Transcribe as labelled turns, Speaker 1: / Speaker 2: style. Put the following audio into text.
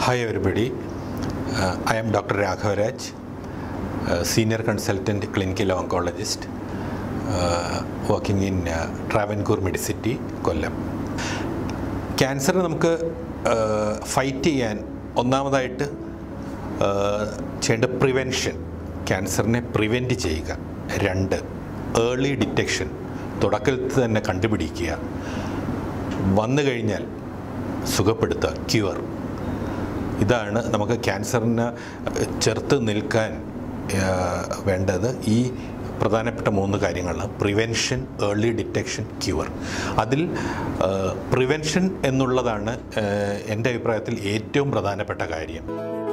Speaker 1: Hi everybody, uh, I am Dr. Raghavaraj, uh, Senior Consultant Clinical Oncologist uh, working in uh, Travancore Medicity, Kollam cancer നമുക്ക് fight ചെയ്യാൻ ഒന്നാമതായിട്ട് uh, ചെയ്യേണ്ട prevention ക്യാൻസറിനെ prevent ചെയ്യുക രണ്ട് early detection തുടക്കത്തിൽ തന്നെ കണ്ടുപിടിക്കുക വന്നു കഴിഞ്ഞാൽ സുഖപ്പെടുത്തുക ക്യൂർ ഇതാണ് നമുക്ക് ക്യാൻസറിന് ചെറുത്ത് നിൽക്കാൻ ആ, വേണ്ടത് ഈ പ്രധാനപ്പെട്ട മൂന്ന് കാര്യങ്ങളാണ് പ്രിവെൻഷൻ ഏർലി ഡിറ്റക്ഷൻ ക്യൂർ അതിൽ പ്രിവെൻഷൻ എന്നുള്ളതാണ് ആ, എൻ്റെ അഭിപ്രായത്തിൽ ഏറ്റവും പ്രധാനപ്പെട്ട കാര്യം